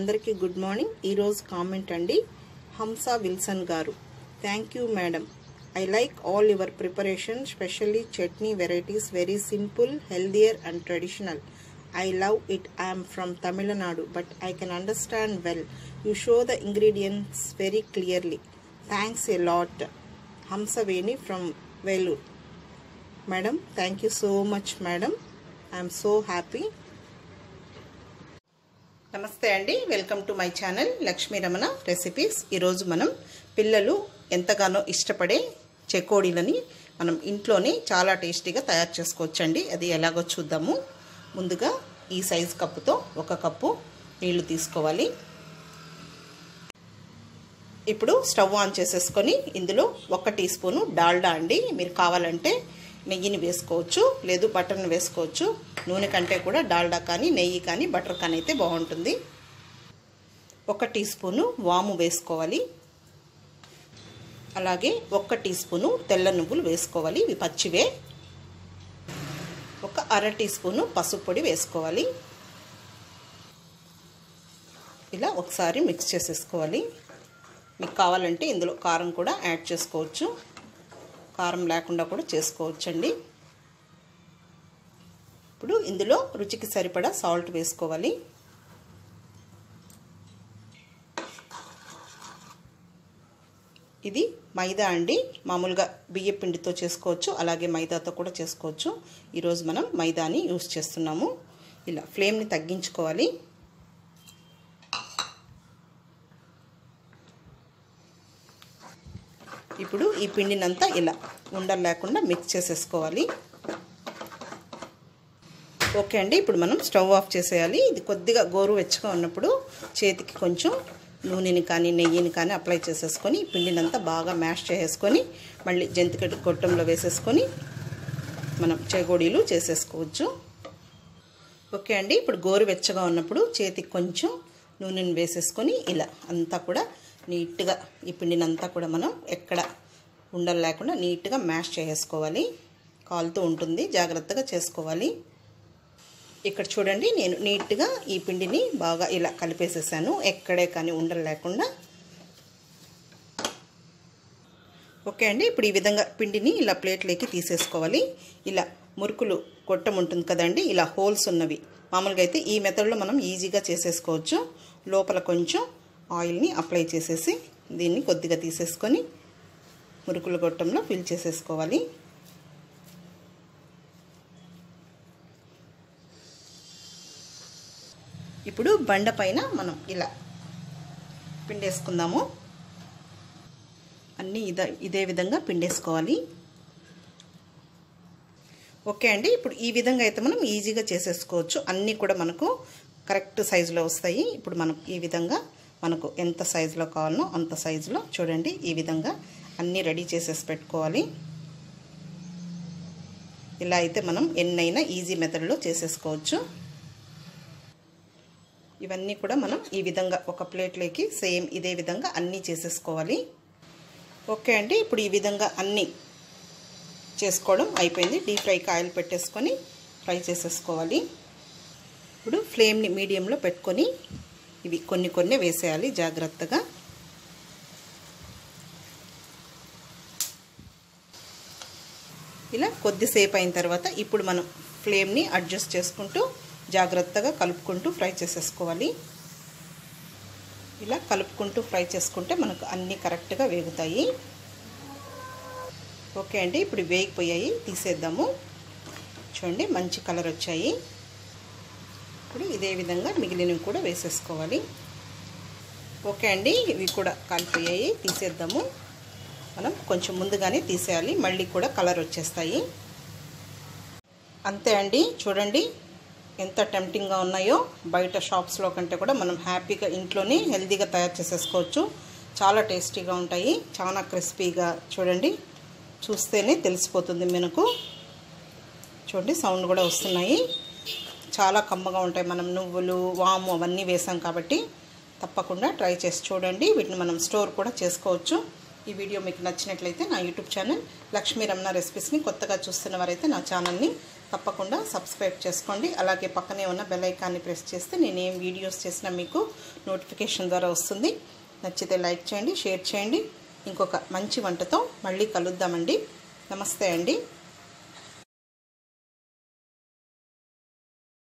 అందరికీ good morning ఈరోజు comment అండి Hamsa Wilson garu thank you madam I like all your preparation specially chutney varieties very simple healthier and traditional I love it I'm from Tamil Nadu but I can understand well you show the ingredients very clearly thanks a lot Hamsaveni from Vellore madam thank you so much madam I'm so happy నమస్తే అండి welcome to my channel Lakshmi Ramana recipes ఈరోజు మనం పిల్లలు ఎంతగానో ఇష్టపడే చెకోడీలని మనం ఇంట్లోనే చాలా టేస్టీగా తయారు చేసుకోవచ్చండి అది ఎలాగో చూద్దాము ముందుగా ఈ సైజ్ కప్పుతో ఒక కప్పు నీళ్లు తీసుకోవాలి ఇప్పుడు స్టవ్ ఆన్ చేసేసుకొని ఇందులో ఒక టీ స్పూను డాల్డా అండి మీరు కావాలంటే నెయ్యిని వేసుకోవచ్చు లేదు బటర్ని వేసుకోవచ్చు నూనె కంటే కూడా డాల్డా కానీ నెయ్యి కానీ బటర్ కానీ అయితే బాగుంటుంది ఒక టీ స్పూను వాము వేసుకోవాలి అలాగే ఒక్క టీ స్పూను తెల్ల నువ్వులు వేసుకోవాలి ఇవి పచ్చివే ఒక అర టీ స్పూను పసుపు పొడి వేసుకోవాలి ఇలా ఒకసారి మిక్స్ చేసేసుకోవాలి మీకు కావాలంటే ఇందులో కారం కూడా యాడ్ చేసుకోవచ్చు కారం లేకుండా కూడా చేసుకోవచ్చండి ఇప్పుడు ఇందులో రుచికి సరిపడా సాల్ట్ వేసుకోవాలి ఇది మైదా అండి మామూలుగా బియ్య పిండితో చేసుకోవచ్చు అలాగే మైదాతో కూడా చేసుకోవచ్చు ఈరోజు మనం మైదాని యూస్ చేస్తున్నాము ఇలా ఫ్లేమ్ని తగ్గించుకోవాలి ఇప్పుడు ఈ పిండినంతా ఇలా ఉండలు లేకుండా మిక్స్ చేసేసుకోవాలి ఓకే అండి ఇప్పుడు మనం స్టవ్ ఆఫ్ చేసేయాలి ఇది కొద్దిగా గోరువెచ్చగా ఉన్నప్పుడు చేతికి కొంచెం నూనెని కానీ నెయ్యిని కానీ అప్లై చేసేసుకొని పిండినంతా బాగా మ్యాష్ చేసేసుకొని మళ్ళీ జంతికటి గొట్టంలో వేసేసుకొని మనం చెగోడీలు చేసేసుకోవచ్చు ఓకే అండి ఇప్పుడు గోరువెచ్చగా ఉన్నప్పుడు చేతికి కొంచెం నూనెని వేసేసుకొని ఇలా అంతా కూడా నీట్గా ఈ పిండినంతా కూడా మనం ఎక్కడ ఉండలు లేకుండా నీట్గా మ్యాష్ చేసుకోవాలి కాలుతూ ఉంటుంది జాగ్రత్తగా చేసుకోవాలి ఇక్కడ చూడండి నేను నీట్గా ఈ పిండిని బాగా ఇలా కలిపేసేసాను ఎక్కడే కానీ ఉండలు లేకుండా ఓకే అండి ఇప్పుడు ఈ విధంగా పిండిని ఇలా ప్లేట్లోకి తీసేసుకోవాలి ఇలా మురుకులు గొట్టం ఉంటుంది కదండి ఇలా హోల్స్ ఉన్నవి మామూలుగా అయితే ఈ మెథడ్లో మనం ఈజీగా చేసేసుకోవచ్చు లోపల కొంచెం ఆయిల్ని అప్లై చేసేసి దీన్ని కొద్దిగా తీసేసుకొని మురుకుల గొట్టంలో ఫిల్ చేసేసుకోవాలి ఇప్పుడు బండ పైన మనం ఇలా పిండేసుకుందాము అన్నీ ఇదే ఇదే విధంగా పిండేసుకోవాలి ఓకే అండి ఇప్పుడు ఈ విధంగా అయితే మనం ఈజీగా చేసేసుకోవచ్చు అన్నీ కూడా మనకు కరెక్ట్ సైజులో వస్తాయి ఇప్పుడు మనం ఈ విధంగా మనకు ఎంత సైజులో కావాలనో అంత సైజులో చూడండి ఈ విధంగా అన్నీ రెడీ చేసేసి పెట్టుకోవాలి ఇలా అయితే మనం ఎన్నైనా ఈజీ మెథడ్లో చేసేసుకోవచ్చు ఇవన్నీ కూడా మనం ఈ విధంగా ఒక ప్లేట్లోకి సేమ్ ఇదే విధంగా అన్నీ చేసేసుకోవాలి ఓకే అండి ఇప్పుడు ఈ విధంగా అన్నీ చేసుకోవడం అయిపోయింది డీప్ ఫ్రైకి ఆయిల్ పెట్టేసుకొని ఫ్రై చేసేసుకోవాలి ఇప్పుడు ఫ్లేమ్ని మీడియంలో పెట్టుకొని ఇవి కొన్ని కొన్ని వేసేయాలి జాగ్రత్తగా ఇలా కొద్దిసేపు అయిన తర్వాత ఇప్పుడు మనం ఫ్లేమ్ని అడ్జస్ట్ చేసుకుంటూ జాగ్రత్తగా కలుపుకుంటూ ఫ్రై చేసేసుకోవాలి ఇలా కలుపుకుంటూ ఫ్రై చేసుకుంటే మనకు అన్నీ కరెక్ట్గా వేగుతాయి ఓకే అండి ఇప్పుడు వేగిపోయాయి తీసేద్దాము చూడండి మంచి కలర్ వచ్చాయి ఇప్పుడు ఇదే విధంగా మిగిలినవి కూడా వేసేసుకోవాలి ఓకే అండి ఇవి కూడా కాలిపోయాయి తీసేద్దాము మనం కొంచెం ముందుగానే తీసేయాలి మళ్ళీ కూడా కలర్ వచ్చేస్తాయి అంతే అండి చూడండి ఎంత టెంప్టింగ్గా ఉన్నాయో బయట షాప్స్లో కంటే కూడా మనం హ్యాపీగా ఇంట్లోనే హెల్తీగా తయారు చేసేసుకోవచ్చు చాలా టేస్టీగా ఉంటాయి చాలా క్రిస్పీగా చూడండి చూస్తేనే తెలిసిపోతుంది మనకు చూడండి సౌండ్ కూడా వస్తున్నాయి చాలా కమ్మగా ఉంటాయి మనం నువ్వులు వాము అవన్నీ వేసాం కాబట్టి తప్పకుండా ట్రై చేసి చూడండి వీటిని మనం స్టోర్ కూడా చేసుకోవచ్చు ఈ వీడియో మీకు నచ్చినట్లయితే నా యూట్యూబ్ ఛానల్ లక్ష్మీ రమణ రెసిపీస్ని కొత్తగా చూస్తున్న వారైతే నా ఛానల్ని తప్పకుండా సబ్స్క్రైబ్ చేసుకోండి అలాగే పక్కనే ఉన్న బెల్ ఐకాన్ని ప్రెస్ చేస్తే నేను ఏం వీడియోస్ చేసినా మీకు నోటిఫికేషన్ ద్వారా వస్తుంది నచ్చితే లైక్ చేయండి షేర్ చేయండి ఇంకొక మంచి వంటతో మళ్ళీ కలుద్దామండి నమస్తే అండి